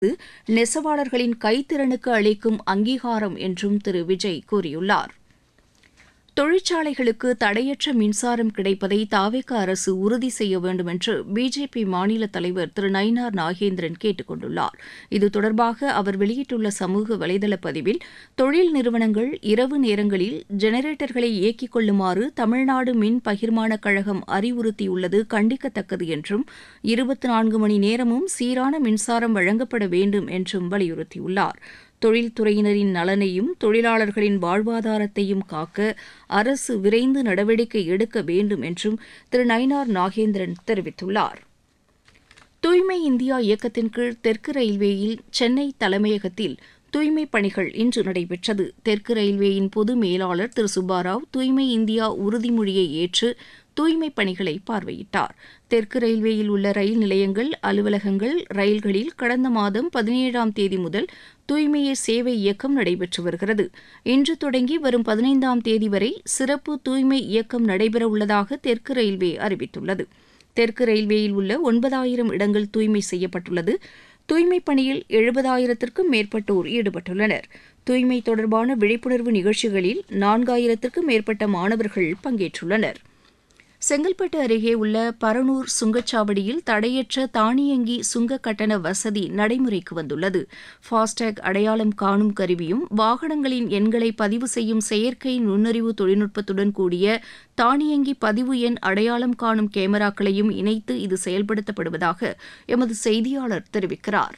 நெசவாளர்களின் கைத்திறனுக்கு அளிக்கும் அங்கீகாரம் என்றும் திரு விஜய் கூறியுள்ளார் தொழிற்சாலைகளுக்கு தடையற்ற மின்சாரம் கிடைப்பதை தாவேக அரசு உறுதி செய்ய வேண்டும் என்று பிஜேபி மாநில தலைவர் திரு நயினார் நாகேந்திரன் கேட்டுக் கொண்டுள்ளார் இது தொடர்பாக அவர் வெளியிட்டுள்ள சமூக வலைதள பதிவில் தொழில் நிறுவனங்கள் இரவு நேரங்களில் ஜெனரேட்டர்களை இயக்கிக் கொள்ளுமாறு தமிழ்நாடு மின் பகிர்மான கழகம் அறிவுறுத்தியுள்ளது கண்டிக்கத்தக்கது என்றும் இருபத்தி நான்கு மணி நேரமும் சீரான மின்சாரம் வழங்கப்பட வேண்டும் என்றும் வலியுறுத்தியுள்ளார் தொழில்துறையினரின் நலனையும் தொழிலாளர்களின் வாழ்வாதாரத்தையும் காக்க அரசு விரைந்து நடவடிக்கை எடுக்க வேண்டும் என்றும் திரு நயினார் நாகேந்திரன் தெரிவித்துள்ளார் தூய்மை இந்தியா இயக்கத்தின் கீழ் தெற்கு ரயில்வேயில் சென்னை தலைமையகத்தில் தூய்மைப் பணிகள் இன்று நடைபெற்றது தெற்கு ரயில்வேயின் பொது மேலாளர் திரு சுப்பாராவ் தூய்மை இந்தியா உறுதிமொழியை ஏற்று தூய்மைப் பணிகளை பார்வையிட்டார் தெற்கு ரயில்வேயில் உள்ள ரயில் நிலையங்கள் அலுவலகங்கள் ரயில்களில் கடந்த மாதம் பதினேழாம் தேதி முதல் தூய்மையே சேவை இயக்கம் நடைபெற்று வருகிறது இன்று தொடங்கி வரும் பதினைந்தாம் தேதி வரை சிறப்பு தூய்மை இயக்கம் நடைபெறவுள்ளதாக தெற்கு ரயில்வே அறிவித்துள்ளது தெற்கு ரயில்வேயில் உள்ள ஒன்பதாயிரம் இடங்கள் தூய்மை செய்யப்பட்டுள்ளது தூய்மைப் பணியில் எழுபதாயிரத்திற்கும் மேற்பட்டோர் ஈடுபட்டுள்ளனர் தூய்மை தொடர்பான விழிப்புணர்வு நிகழ்ச்சிகளில் நான்காயிரத்திற்கும் மேற்பட்ட மாணவர்கள் பங்கேற்றுள்ளனர் செங்கல்பட்டு அருகே உள்ள பரனூர் சுங்கச்சாவடியில் தடையற்ற தானியங்கி சுங்க கட்டண வசதி நடைமுறைக்கு வந்துள்ளது ஃபாஸ்டேக் அடையாளம் காணும் கருவியும் வாகனங்களின் எண்களை பதிவு செய்யும் செயற்கை நுண்ணறிவு தொழில்நுட்பத்துடன் கூடிய தானியங்கி பதிவு எண் அடையாளம் காணும் கேமராக்களையும் இணைத்து இது செயல்படுத்தப்படுவதாக எமது செய்தியாளர் தெரிவிக்கிறார்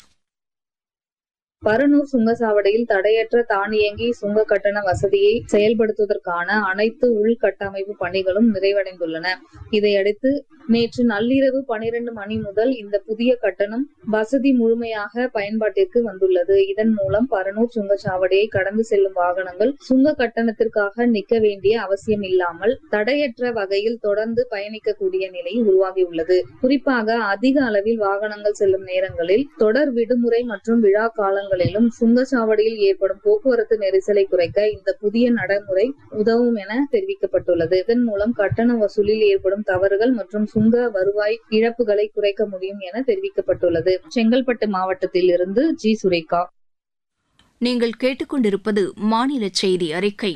பரனூர் சுங்கச்சாவடியில் தடையற்ற தானியங்கி சுங்க கட்டண வசதியை செயல்படுத்துவதற்கான அனைத்து உள்கட்டமைப்பு பணிகளும் நிறைவடைந்துள்ளன இதையடுத்து நேற்று நள்ளிரவு பனிரெண்டு மணி முதல் இந்த புதிய கட்டணம் வசதி முழுமையாக பயன்பாட்டிற்கு வந்துள்ளது இதன் மூலம் பரனூர் சுங்கச்சாவடியை கடந்து செல்லும் வாகனங்கள் சுங்க கட்டணத்திற்காக நிற்க வேண்டிய அவசியம் இல்லாமல் தடையற்ற வகையில் தொடர்ந்து பயணிக்கக்கூடிய நிலை உருவாகியுள்ளது குறிப்பாக அதிக அளவில் வாகனங்கள் செல்லும் நேரங்களில் தொடர் விடுமுறை மற்றும் விழா காலங்கள் இடங்களிலும் சுங்கச்சாவடியில் ஏற்படும் போக்குவரத்து நெரிசலை குறைக்க இந்த புதிய நடைமுறை உதவும் என தெரிவிக்கப்பட்டுள்ளது இதன் மூலம் கட்டண வசூலில் ஏற்படும் தவறுகள் மற்றும் சுங்க வருவாய் இழப்புகளை குறைக்க முடியும் என தெரிவிக்கப்பட்டுள்ளது செங்கல்பட்டு மாவட்டத்தில் இருந்து ஜி சுரேகா நீங்கள் கேட்டுக்கொண்டிருப்பது மாநில செய்தி அறிக்கை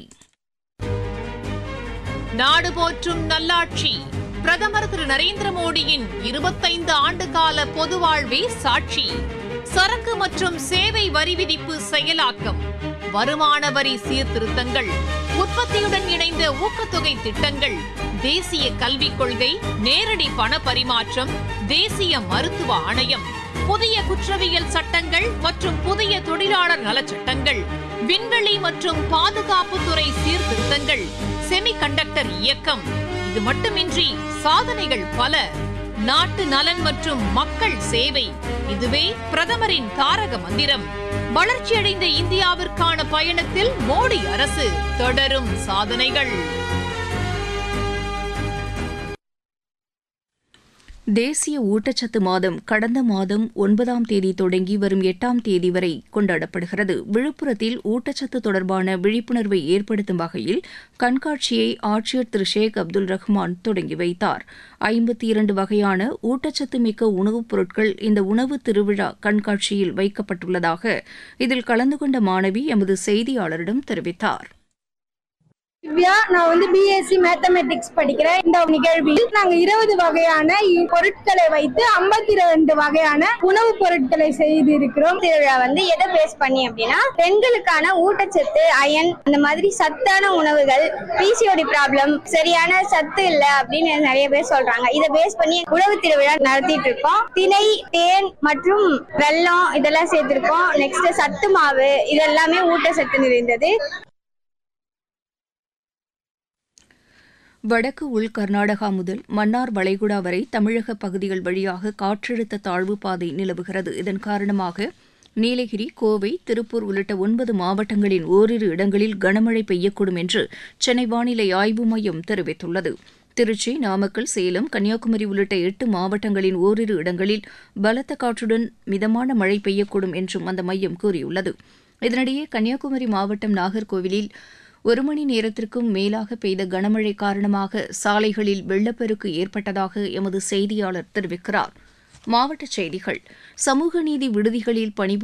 நாடு போற்றும் நல்லாட்சி பிரதமர் திரு நரேந்திர மோடியின் இருபத்தைந்து ஆண்டு கால பொது வாழ்வே சாட்சி சரக்கு மற்றும் சேவை வரி விதிப்பு செயலாக்கம் வருமான வரி சீர்திருத்தங்கள் உற்பத்தியுடன் இணைந்த ஊக்கத்தொகை திட்டங்கள் தேசிய கல்விக் கொள்கை நேரடி பண பரிமாற்றம் தேசிய மருத்துவ ஆணையம் புதிய குற்றவியல் சட்டங்கள் மற்றும் புதிய தொழிலாளர் நலச்சட்டங்கள் விண்வெளி மற்றும் பாதுகாப்புத்துறை சீர்திருத்தங்கள் செமிகண்டக்டர் இயக்கம் இது மட்டுமின்றி சாதனைகள் பல நாட்டு நலன் மற்றும் மக்கள் சேவை இதுவே பிரதமரின் தாரக மந்திரம் வளர்ச்சியடைந்த இந்தியாவிற்கான பயணத்தில் மோடி அரசு தொடரும் சாதனைகள் தேசிய ஊட்டச்சத்து மாதம் கடந்த மாதம் ஒன்பதாம் தேதி தொடங்கி வரும் எட்டாம் தேதி வரை கொண்டாடப்படுகிறது விழுப்புரத்தில் ஊட்டச்சத்து தொடர்பான விழிப்புணர்வை ஏற்படுத்தும் வகையில் கண்காட்சியை ஆட்சியர் திரு ஷேக் அப்துல் ரஹ்மான் தொடங்கி வைத்தார் ஐம்பத்தி இரண்டு வகையான ஊட்டச்சத்து மிக்க உணவுப் பொருட்கள் இந்த உணவு திருவிழா கண்காட்சியில் வைக்கப்பட்டுள்ளதாக இதில் கலந்து கொண்ட மாணவி எமது செய்தியாளரிடம் தெரிவித்தார் திவ்யா நான் வந்து பிஎஸ்சி மேத்தமெட்டிக்ஸ் படிக்கிறேன் இந்த நிகழ்வில் நாங்க இருபது வகையான இ- பொருட்களை வைத்து ஐம்பத்தி ரெண்டு வகையான உணவுப் பொருட்களை செய்து இருக்கிறோம் திருவிழா வந்து எதை பேஸ் பண்ணி அப்படின்னா பெண்களுக்கான ஊட்டச்சத்து அயன் அந்த மாதிரி சத்தான உணவுகள் பிசிஓடி ப்ராப்ளம் சரியான சத்து இல்ல அப்படின்னு நிறைய பேர் சொல்றாங்க இதை பேஸ் பண்ணி உணவு திருவிழா நடத்திட்டு இருக்கோம் திணை தேன் மற்றும் வெல்லம் இதெல்லாம் சேர்த்திருக்கோம் நெக்ஸ்ட் சத்து மாவு இதெல்லாமே ஊட்டச்சத்து நிறைந்தது வடக்கு உள் கர்நாடகா முதல் மன்னார் வளைகுடா வரை தமிழக பகுதிகள் வழியாக காற்றழுத்த தாழ்வு பாதை நிலவுகிறது இதன் காரணமாக நீலகிரி கோவை திருப்பூர் உள்ளிட்ட ஒன்பது மாவட்டங்களின் ஓரிரு இடங்களில் கனமழை பெய்யக்கூடும் என்று சென்னை வானிலை ஆய்வு மையம் தெரிவித்துள்ளது திருச்சி நாமக்கல் சேலம் கன்னியாகுமரி உள்ளிட்ட எட்டு மாவட்டங்களின் ஓரிரு இடங்களில் பலத்த காற்றுடன் மிதமான மழை பெய்யக்கூடும் என்றும் அந்த மையம் கூறியுள்ளது இதனிடையே கன்னியாகுமரி மாவட்டம் நாகர்கோவிலில் ஒரு மணி நேரத்திற்கும் மேலாக பெய்த கனமழை காரணமாக சாலைகளில் வெள்ளப்பெருக்கு ஏற்பட்டதாக எமது செய்தியாளர் தெரிவிக்கிறார் மாவட்டச் செய்திகள் சமூக நீதி விடுதிகளில் பணிபுரியும்